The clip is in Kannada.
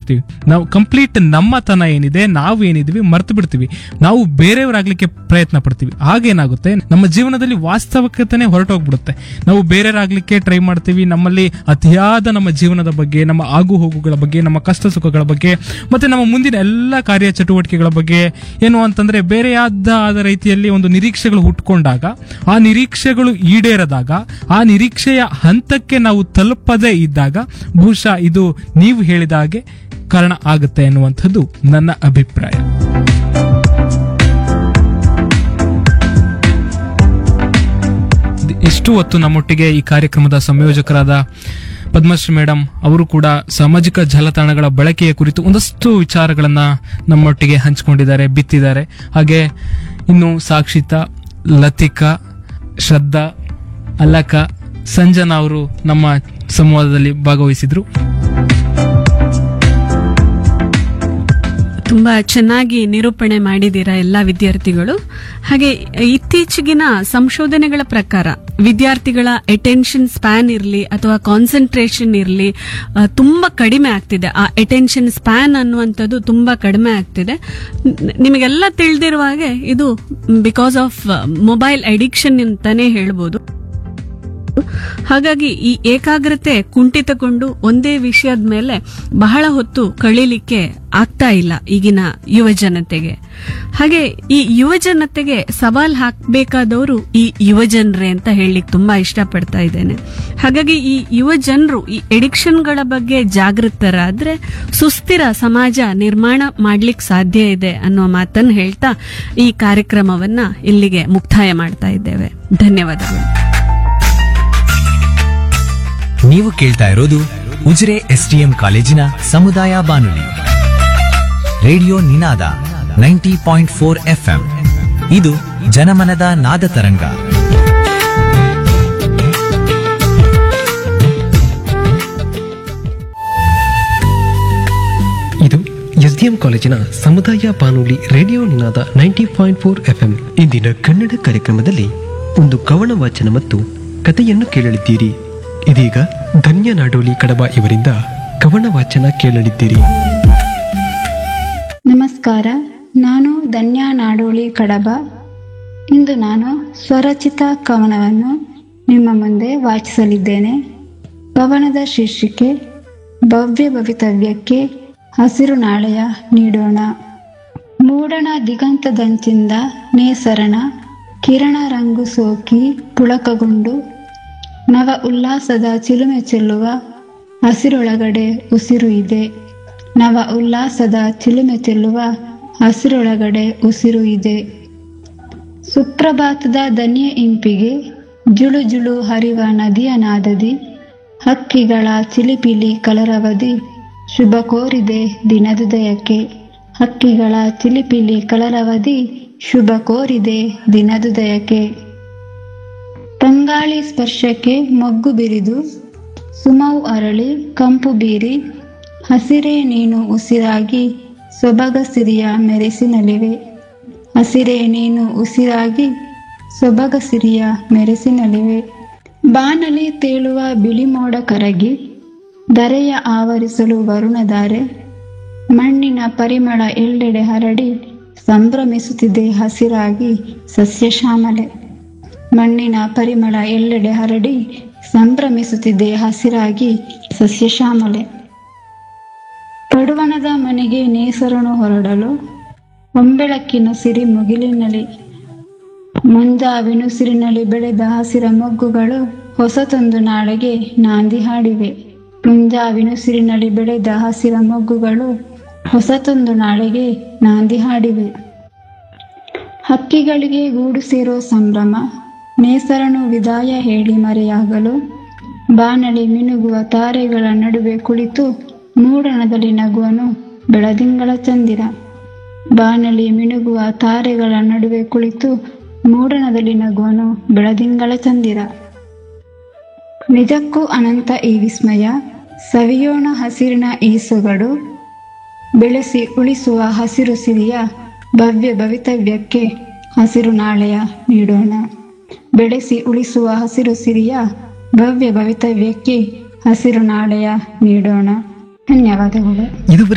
ಬಿಡ್ತೀವಿ ನಾವು ಕಂಪ್ಲೀಟ್ ನಮ್ಮತನ ಏನಿದೆ ನಾವು ಏನಿದ್ವಿ ಮರ್ತು ಬಿಡ್ತೀವಿ ನಾವು ಬೇರೆಯವರಾಗ್ಲಿಕ್ಕೆ ಪ್ರಯತ್ನ ಪಡ್ತೀವಿ ಆಗೇನಾಗುತ್ತೆ ನಮ್ಮ ಜೀವನದಲ್ಲಿ ವಾಸ್ತವಿಕತೆನೆ ಹೊರಟೋಗ್ಬಿಡುತ್ತೆ ನಾವು ಬೇರೆಯವರಾಗ್ಲಿಕ್ಕೆ ಟ್ರೈ ಮಾಡ್ತೀವಿ ನಮ್ಮಲ್ಲಿ ಅತಿಯಾದ ನಮ್ಮ ಜೀವನದ ಬಗ್ಗೆ ನಮ್ಮ ಆಗು ಹೋಗುಗಳ ಬಗ್ಗೆ ನಮ್ಮ ಕಷ್ಟ ಸುಖಗಳ ಬಗ್ಗೆ ಮತ್ತೆ ನಮ್ಮ ಮುಂದಿನ ಎಲ್ಲ ಕಾರ್ಯ ಚಟುವಟಿಕೆಗಳ ಬಗ್ಗೆ ಏನು ಅಂತಂದ್ರೆ ಬೇರೆಯಾದ ಆದ ರೀತಿಯಲ್ಲಿ ಒಂದು ನಿರೀಕ್ಷೆಗಳು ಹುಟ್ಕೊಂಡಾಗ ಆ ನಿರೀಕ್ಷೆಗಳು ಈಡೇರದಾಗ ಆ ನಿರೀಕ್ಷೆಯ ಹಂತಕ್ಕೆ ನಾವು ತಲುಪದೇ ಇದ್ದಾಗ ಬಹುಶಃ ಇದು ನೀವು ಹೇಳಿದ ಹಾಗೆ ಕಾರಣ ಆಗುತ್ತೆ ಎನ್ನುವಂಥದ್ದು ನನ್ನ ಅಭಿಪ್ರಾಯ ಎಷ್ಟು ಹೊತ್ತು ನಮ್ಮೊಟ್ಟಿಗೆ ಈ ಕಾರ್ಯಕ್ರಮದ ಸಂಯೋಜಕರಾದ ಪದ್ಮಶ್ರೀ ಮೇಡಮ್ ಅವರು ಕೂಡ ಸಾಮಾಜಿಕ ಜಾಲತಾಣಗಳ ಬಳಕೆಯ ಕುರಿತು ಒಂದಷ್ಟು ವಿಚಾರಗಳನ್ನ ನಮ್ಮೊಟ್ಟಿಗೆ ಹಂಚಿಕೊಂಡಿದ್ದಾರೆ ಬಿತ್ತಿದ್ದಾರೆ ಹಾಗೆ ಇನ್ನು ಸಾಕ್ಷಿತಾ ಲತಿಕಾ ಶ್ರದ್ಧಾ ಅಲ್ಲಕ ಸಂಜನಾ ಅವರು ನಮ್ಮ ಸಂವಾದದಲ್ಲಿ ಭಾಗವಹಿಸಿದ್ರು ತುಂಬಾ ಚೆನ್ನಾಗಿ ನಿರೂಪಣೆ ಮಾಡಿದ್ದೀರಾ ಎಲ್ಲ ವಿದ್ಯಾರ್ಥಿಗಳು ಹಾಗೆ ಇತ್ತೀಚೆಗಿನ ಸಂಶೋಧನೆಗಳ ಪ್ರಕಾರ ವಿದ್ಯಾರ್ಥಿಗಳ ಅಟೆನ್ಷನ್ ಸ್ಪ್ಯಾನ್ ಇರಲಿ ಅಥವಾ ಕಾನ್ಸಂಟ್ರೇಷನ್ ಇರಲಿ ತುಂಬಾ ಕಡಿಮೆ ಆಗ್ತಿದೆ ಆ ಅಟೆನ್ಷನ್ ಸ್ಪ್ಯಾನ್ ಅನ್ನುವಂಥದ್ದು ತುಂಬಾ ಕಡಿಮೆ ಆಗ್ತಿದೆ ನ- ನಿಮಗೆಲ್ಲ ತಿಳಿದಿರುವ ಹಾಗೆ ಇದು ಬಿಕಾಸ್ ಆಫ್ ಮೊಬೈಲ್ ಅಡಿಕ್ಷನ್ ಅಂತಾನೆ ಹೇಳ್ಬೋದು ಹಾಗಾಗಿ ಈ ಏಕಾಗ್ರತೆ ಕುಂಠಿತಗೊಂಡು ಒಂದೇ ವಿಷಯದ ಮೇಲೆ ಬಹಳ ಹೊತ್ತು ಕಳೀಲಿಕ್ಕೆ ಆಗ್ತಾ ಇಲ್ಲ ಈಗಿನ ಯುವ ಜನತೆಗೆ ಹಾಗೆ ಈ ಯುವ ಜನತೆಗೆ ಸವಾಲ್ ಹಾಕಬೇಕಾದವರು ಈ ಯುವ ಜನರೇ ಅಂತ ಹೇಳಲಿಕ್ಕೆ ತುಂಬಾ ಇಷ್ಟಪಡ್ತಾ ಇದ್ದೇನೆ ಹಾಗಾಗಿ ಈ ಯುವ ಜನರು ಈ ಎಡಿಕ್ಷನ್ಗಳ ಬಗ್ಗೆ ಜಾಗೃತರಾದ್ರೆ ಸುಸ್ಥಿರ ಸಮಾಜ ನಿರ್ಮಾಣ ಮಾಡ್ಲಿಕ್ಕೆ ಸಾಧ್ಯ ಇದೆ ಅನ್ನೋ ಮಾತನ್ನು ಹೇಳ್ತಾ ಈ ಕಾರ್ಯಕ್ರಮವನ್ನ ಇಲ್ಲಿಗೆ ಮುಕ್ತಾಯ ಮಾಡ್ತಾ ಇದ್ದೇವೆ ಧನ್ಯವಾದಗಳು ನೀವು ಕೇಳ್ತಾ ಇರೋದು ಉಜಿರೆ ಎಸ್ಟಿಎಂ ಕಾಲೇಜಿನ ಸಮುದಾಯ ಬಾನುಲಿ radio Ninada ninety point four FM ಇದು ಜನಮನದ ನಾದ ತರಂಗ ಇದು ಎಸ್ಡಿಎಂ ಕಾಲೇಜಿನ ಸಮುದಾಯ ಬಾನುಲಿ radio Ninada ninety point four FM ಇಂದಿನ ಕನ್ನಡ ಕಾರ್ಯಕ್ರಮದಲ್ಲಿ ಒಂದು ಕವನ ವಾಚನ ಮತ್ತು ಕಥೆಯನ್ನು ಕೇಳಲಿದ್ದೀರಿ ಇದೀಗ ಧನ್ಯ ನಾಡೋಲಿ ಕಡಬ ಇವರಿಂದ ಕವನ ವಾಚನ ಕೇಳಲಿದ್ದೀರಿ ನಮಸ್ಕಾರ ನಾನು ಧನ್ಯ ನಾಡೋಳಿ ಕಡಬ ಇಂದು ನಾನು ಸ್ವರಚಿತ ಕವನವನ್ನು ನಿಮ್ಮ ಮುಂದೆ ವಾಚಿಸಲಿದ್ದೇನೆ ಕವನದ ಶೀರ್ಷಿಕೆ ಭವ್ಯ ಭವಿತವ್ಯಕ್ಕೆ ಹಸಿರು ನಾಳೆಯ ನೀಡೋಣ ಮೂಡಣ ದಿಗಂತದಂಚಿಂದ ನೇಸರಣ ಕಿರಣ ರಂಗು ಸೋಕಿ ಪುಳಕಗೊಂಡು ನವ ಉಲ್ಲಾಸದ ಚಿಲುಮೆ ಚೆಲ್ಲುವ ಹಸಿರೊಳಗಡೆ ಉಸಿರು ಇದೆ ನವ ಉಲ್ಲಾಸದ ಚಿಲುಮೆ ಚೆಲ್ಲುವ ಹಸಿರೊಳಗಡೆ ಉಸಿರು ಇದೆ ಸುಪ್ರಭಾತದ ದನಿಯ ಇಂಪಿಗೆ ಜುಳು ಜುಳು ಹರಿವ ನದಿಯ ನಾದದಿ ಹಕ್ಕಿಗಳ ಚಿಲಿಪಿಲಿ ಕಲರವದಿ ಶುಭ ಕೋರಿದೆ ದಿನದುದಯಕ್ಕೆ ಹಕ್ಕಿಗಳ ಚಿಲಿಪಿಲಿ ಕಲರವದಿ ಶುಭ ಕೋರಿದೆ ದಿನದುದಯಕ್ಕೆ ತಂಗಾಳಿ ಸ್ಪರ್ಶಕ್ಕೆ ಮೊಗ್ಗು ಬಿರಿದು ಸುಮವು ಅರಳಿ ಕಂಪು ಬೀರಿ ಹಸಿರೇ ನೀನು ಉಸಿರಾಗಿ ಸೊಬಗ ಸಿರಿಯ ಮೆರೆಸಿನಲಿವೆ ಹಸಿರೇ ನೀನು ಉಸಿರಾಗಿ ಸೊಬಗ ಸಿರಿಯ ಮೆರೆಸಿನಲಿವೆ ಬಾನಲಿ ತೇಳುವ ಬಿಳಿ ಮೋಡ ಕರಗಿ ಧರೆಯ ಆವರಿಸಲು ವರುಣಧಾರೆ ಮಣ್ಣಿನ ಪರಿಮಳ ಎಲ್ಲೆಡೆ ಹರಡಿ ಸಂಭ್ರಮಿಸುತ್ತಿದೆ ಹಸಿರಾಗಿ ಸಸ್ಯಶ್ಯಾಮಲೆ ಮಣ್ಣಿನ ಪರಿಮಳ ಎಲ್ಲೆಡೆ ಹರಡಿ ಸಂಭ್ರಮಿಸುತ್ತಿದೆ ಹಸಿರಾಗಿ ಸಸ್ಯಶ್ಯಾಮಲೆ ಪಡುವಣದ ಮನೆಗೆ ನೇಸರನು ಹೊರಡಲು ಒಂಬೆಳಕಿನ ಸಿರಿ ಮುಗಿಲಿನಲ್ಲಿ ಮುಂಜಾವಿನುಸಿರಿನಲ್ಲಿ ಬೆಳೆದ ಹಸಿರ ಮೊಗ್ಗುಗಳು ಹೊಸತೊಂದು ನಾಳೆಗೆ ನಾಂದಿ ಹಾಡಿವೆ ಮುಂಜಾವಿನುಸಿರಿನಲ್ಲಿ ಬೆಳೆದ ಹಸಿರ ಮೊಗ್ಗುಗಳು ಹೊಸತೊಂದು ನಾಳೆಗೆ ನಾಂದಿ ಹಾಡಿವೆ ಹಕ್ಕಿಗಳಿಗೆ ಗೂಡು ಸೇರೋ ಸಂಭ್ರಮ ನೇಸರನು ವಿದಾಯ ಹೇಳಿ ಮರೆಯಾಗಲು ಬಾನಲಿ ಮಿನುಗುವ ತಾರೆಗಳ ನಡುವೆ ಕುಳಿತು ಮೂಡಣದಲ್ಲಿ ನಗುವನು ಬೆಳದಿಂಗಳ ಚಂದಿರ ಬಾನಲಿ ಮಿನುಗುವ ತಾರೆಗಳ ನಡುವೆ ಕುಳಿತು ಮೂಡಣದಲ್ಲಿ ನಗುವನು ಬೆಳದಿಂಗಳ ಚಂದಿರ ನಿಜಕ್ಕೂ ಅನಂತ ಈ ವಿಸ್ಮಯ ಸವಿಯೋಣ ಹಸಿರಿನ ಈ ಸೊಗಡು ಬೆಳೆಸಿ ಉಳಿಸುವ ಹಸಿರು ಸಿರಿಯ ಭವ್ಯ ಭವಿತವ್ಯಕ್ಕೆ ಹಸಿರು ನಾಳೆಯ ನೀಡೋಣ ಬೆಳೆಸಿ ಉಳಿಸುವ ಹಸಿರು ಸಿರಿಯ ಭವ್ಯ ಭವಿತವ್ಯಕ್ಕೆ ಹಸಿರು ನಾಳೆಯ ನೀಡೋಣ ಧನ್ಯವಾದಗಳು ಇದುವರೆಗೆ